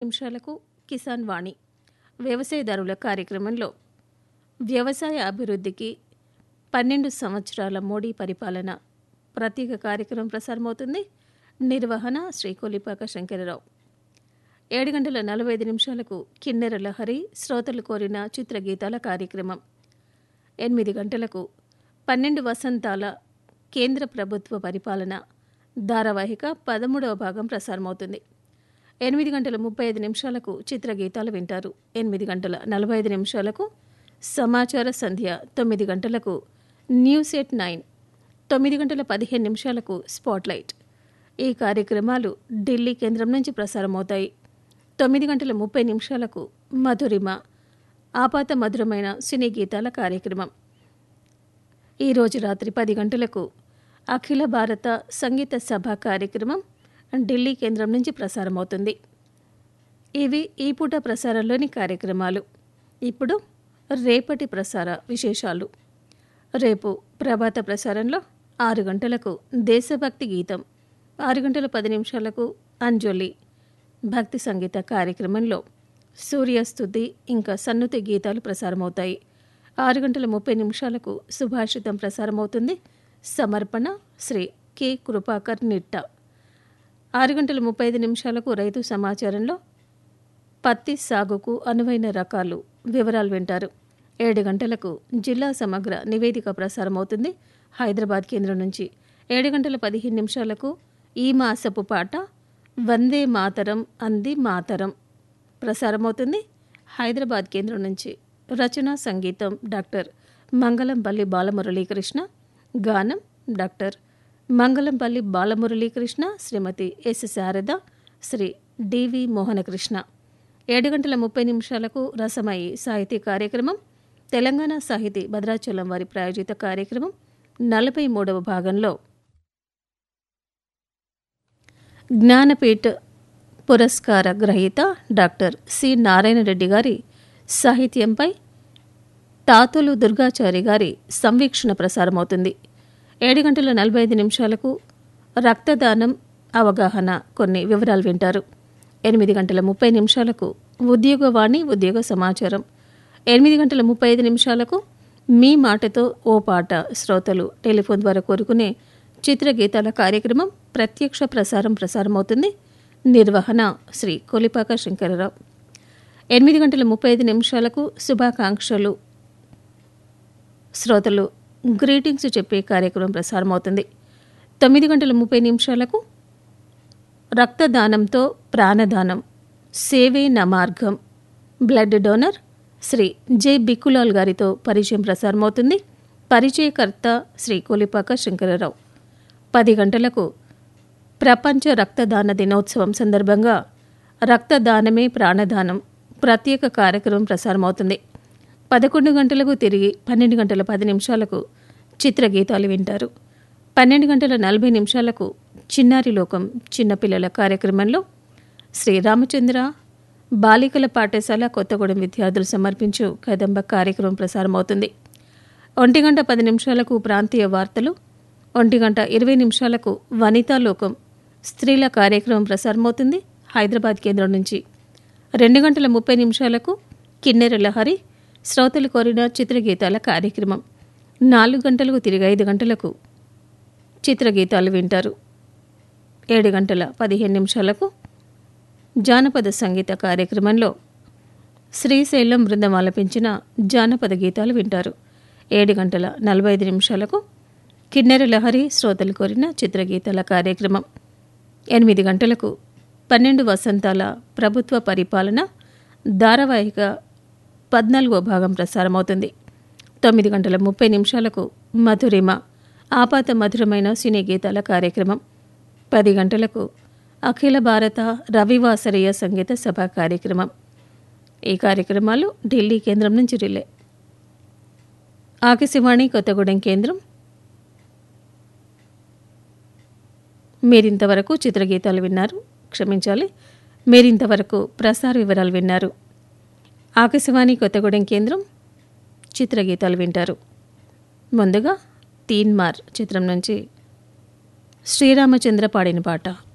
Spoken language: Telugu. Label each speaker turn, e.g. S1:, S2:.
S1: నిమిషాలకు కిసాన్ వాణి వ్యవసాయదారుల కార్యక్రమంలో వ్యవసాయ అభివృద్ధికి పన్నెండు సంవత్సరాల మోడీ పరిపాలన ప్రత్యేక కార్యక్రమం ప్రసారమవుతుంది నిర్వహణ శ్రీ కొలిపాక శంకరరావు ఏడు గంటల నలభై ఐదు నిమిషాలకు కిన్నెర లహరి శ్రోతలు కోరిన చిత్రగీతాల కార్యక్రమం ఎనిమిది గంటలకు పన్నెండు వసంతాల కేంద్ర ప్రభుత్వ పరిపాలన ధారావాహిక పదమూడవ భాగం ప్రసారమవుతుంది ఎనిమిది గంటల ముప్పై ఐదు నిమిషాలకు చిత్రగీతాలు వింటారు ఎనిమిది గంటల నలభై ఐదు నిమిషాలకు సమాచార సంధ్య తొమ్మిది గంటలకు న్యూస్ ఎట్ నైన్ తొమ్మిది గంటల పదిహేను నిమిషాలకు స్పాట్లైట్ ఈ కార్యక్రమాలు ఢిల్లీ కేంద్రం నుంచి ప్రసారమవుతాయి తొమ్మిది గంటల ముప్పై నిమిషాలకు మధురిమ ఆపాత మధురమైన సినీ గీతాల కార్యక్రమం ఈరోజు రాత్రి పది గంటలకు అఖిల భారత సంగీత సభ కార్యక్రమం ఢిల్లీ కేంద్రం నుంచి ప్రసారమవుతుంది ఇవి ఈ పూట ప్రసారంలోని కార్యక్రమాలు ఇప్పుడు రేపటి ప్రసార విశేషాలు రేపు ప్రభాత ప్రసారంలో ఆరు గంటలకు దేశభక్తి గీతం ఆరు గంటల పది నిమిషాలకు అంజలి భక్తి సంగీత కార్యక్రమంలో సూర్యస్తుతి ఇంకా సన్నుతి గీతాలు ప్రసారమవుతాయి ఆరు గంటల ముప్పై నిమిషాలకు సుభాషితం ప్రసారమవుతుంది సమర్పణ శ్రీ కె కృపాకర్ నిట్ట ఆరు గంటల ముప్పై ఐదు నిమిషాలకు రైతు సమాచారంలో పత్తి సాగుకు అనువైన రకాలు వివరాలు వింటారు ఏడు గంటలకు జిల్లా సమగ్ర నివేదిక ప్రసారమవుతుంది హైదరాబాద్ కేంద్రం నుంచి ఏడు గంటల పదిహేను నిమిషాలకు ఈ మాసపు పాట వందే మాతరం అంది మాతరం ప్రసారమవుతుంది హైదరాబాద్ కేంద్రం నుంచి రచన సంగీతం డాక్టర్ మంగళంపల్లి బాలమురళీకృష్ణ గానం doctor Mangalampalli Balamuralikrishna Shrimati S Sarada Shri D V Mohanakrishna ఏడు గంటల ముప్పై నిమిషాలకు రసమయి సాహితీ కార్యక్రమం తెలంగాణ సాహితీ భద్రాచలం వారి ప్రాయోజిత కార్యక్రమం నలభై మూడవ భాగంలో జ్ఞానపీఠ్ పురస్కార గ్రహీత డాక్టర్ సి నారాయణ రెడ్డి గారి సాహిత్యంపై తాతులు దుర్గాచారి గారి సంవీక్షణ ప్రసారమవుతుంది ఏడు గంటల నలభై ఐదు నిమిషాలకు రక్తదానం అవగాహన కొన్ని వివరాలు వింటారు ఎనిమిది గంటల ముప్పై నిమిషాలకు ఉద్యోగవాణి ఉద్యోగ సమాచారం ఎనిమిది గంటల ముప్పై ఐదు నిమిషాలకు మీ మాటతో ఓ పాట శ్రోతలు టెలిఫోన్ ద్వారా కోరుకునే చిత్రగీతాల కార్యక్రమం ప్రత్యక్ష ప్రసారం ప్రసారమవుతుంది నిర్వహణ శ్రీ కొలిపాక శంకరరావు ఎనిమిది గంటల ముప్పై ఐదు నిమిషాలకు శుభాకాంక్షలు శ్రోతలు గ్రీటింగ్స్ చెప్పే కార్యక్రమం ప్రసారమవుతుంది తొమ్మిది గంటల ముప్పై నిమిషాలకు రక్తదానంతో ప్రాణదానం సేవే నా మార్గం blood donor Shri J Bikkulal గారితో పరిచయం ప్రసారమవుతుంది పరిచయకర్త శ్రీ కొలిపాక శంకరరావు పది గంటలకు ప్రపంచ రక్తదాన దినోత్సవం సందర్భంగా రక్తదానమే ప్రాణదానం ప్రత్యేక కార్యక్రమం ప్రసారమవుతుంది పదకొండు గంటలకు తిరిగి పన్నెండు గంటల పది నిమిషాలకు చిత్రగీతాలు వింటారు పన్నెండు గంటల నలభై నిమిషాలకు చిన్నారి లోకం చిన్నపిల్లల కార్యక్రమంలో శ్రీ రామచంద్ర బాలికల పాఠశాల కొత్తగూడెం విద్యార్థులు సమర్పించు కదంబ కార్యక్రమం ప్రసారమవుతుంది ఒంటి గంట పది నిమిషాలకు ప్రాంతీయ వార్తలు ఒంటి గంట ఇరవై నిమిషాలకు వనితా లోకం స్త్రీల కార్యక్రమం ప్రసారమవుతుంది హైదరాబాద్ కేంద్రం నుంచి రెండు గంటల ముప్పై నిమిషాలకు కిన్నెర లహరి శ్రోతలు కోరిన చిత్రగీతాల కార్యక్రమం నాలుగు గంటలకు తిరిగి ఐదు గంటలకు చిత్రగీతాలు వింటారు ఏడు గంటల పదిహేను నిమిషాలకు జానపద సంగీత కార్యక్రమంలో శ్రీశైలం బృందం ఆలపించిన జానపద గీతాలు వింటారు ఏడు గంటల నలభై ఐదు నిమిషాలకు కిన్నెర లహరి శ్రోతలు కోరిన చిత్రగీతాల కార్యక్రమం ఎనిమిది గంటలకు పన్నెండు వసంతాల ప్రభుత్వ పరిపాలన ధారావాహిక పద్నాలుగో భాగం ప్రసారమవుతుంది తొమ్మిది గంటల ముప్పై నిమిషాలకు మధురిమ ఆపాత మధురమైన సినీ గీతాల కార్యక్రమం పది గంటలకు అఖిల భారత రవివాసరీయ సంగీత సభ కార్యక్రమం ఈ కార్యక్రమాలు ఢిల్లీ కేంద్రం నుంచి రిలే ఆకాశవాణి కొత్తగూడెం కేంద్రం మీరింతవరకు చిత్రగీతాలు విన్నారు క్షమించాలి మీరింతవరకు ప్రసార వివరాలు విన్నారు ఆకాశవాణి కొత్తగూడెం కేంద్రం చిత్రగీతాలు వింటారు ముందుగా తీన్మార్ చిత్రం నుంచి శ్రీరామచంద్ర పాడిన పాట